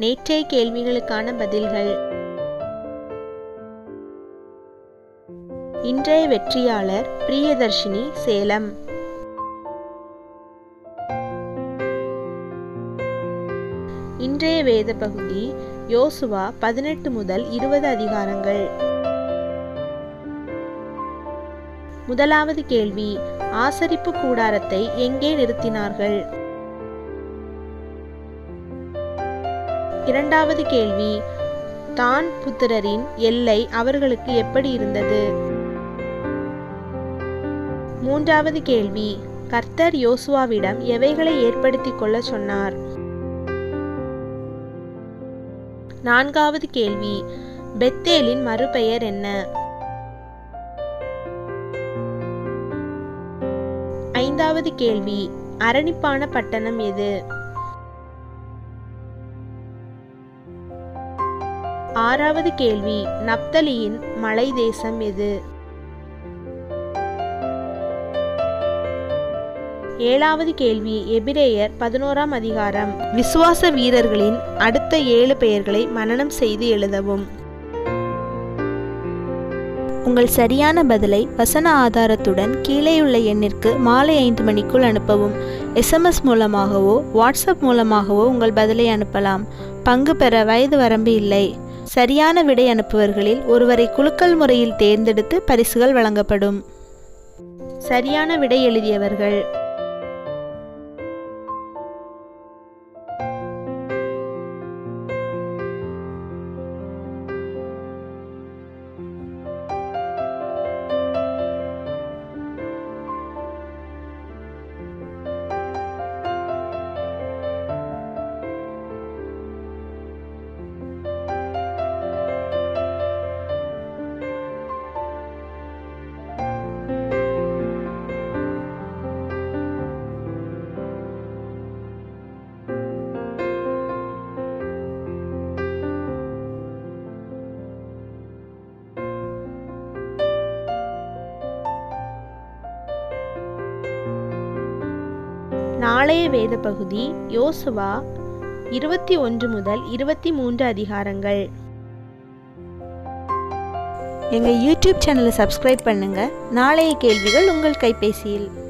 நேற்றைய கேள்விகளுக்கான பதில்கள் இன்றைய வெற்றியாளர் பிரியதர்ஷினி சேலம் இன்றைய வேத பகுதி யோசுவா பதினெட்டு முதல் இருபது அதிகாரங்கள் முதலாவது கேள்வி ஆசரிப்பு கூடாரத்தை எங்கே நிறுத்தினார்கள் இரண்டாவது கேள்வி தான் புத்திரரின் எல்லை அவர்களுக்கு எப்படி இருந்தது மூன்றாவது கேள்வி கர்த்தர் யோசுவாவிடம் எவைகளை ஏற்படுத்திக் கொள்ள சொன்னார் நான்காவது கேள்வி பெத்தேலின் மறுபெயர் என்ன ஐந்தாவது கேள்வி அரணிப்பான பட்டணம் எது ஆறாவது கேள்வி நப்தலியின் மலை தேசம் எது ஏழாவது கேள்வி எபிரேயர் பதினோராம் அதிகாரம் விசுவாச வீரர்களின் அடுத்த ஏழு பெயர்களை மனனம் செய்து எழுதவும் உங்கள் சரியான பதிலை வசன ஆதாரத்துடன் கீழேயுள்ள எண்ணிற்கு மாலை ஐந்து மணிக்குள் அனுப்பவும் எஸ்எம்எஸ் மூலமாகவோ வாட்ஸ்அப் மூலமாகவோ உங்கள் பதிலை அனுப்பலாம் பங்கு பெற வயது வரம்பு இல்லை சரியான விடை அனுப்புவர்களில் ஒருவரை குலுக்கல் முறையில் தேர்ந்தெடுத்து பரிசுகள் வழங்கப்படும் சரியான விடை எழுதியவர்கள் நாளைய வேத பகுதி யோசுவா இருபத்தி ஒன்று முதல் இருபத்தி மூன்று அதிகாரங்கள் எங்கள் யூடியூப் சேனலை சப்ஸ்கிரைப் பண்ணுங்க நாளைய கேள்விகள் உங்கள் கைபேசியில்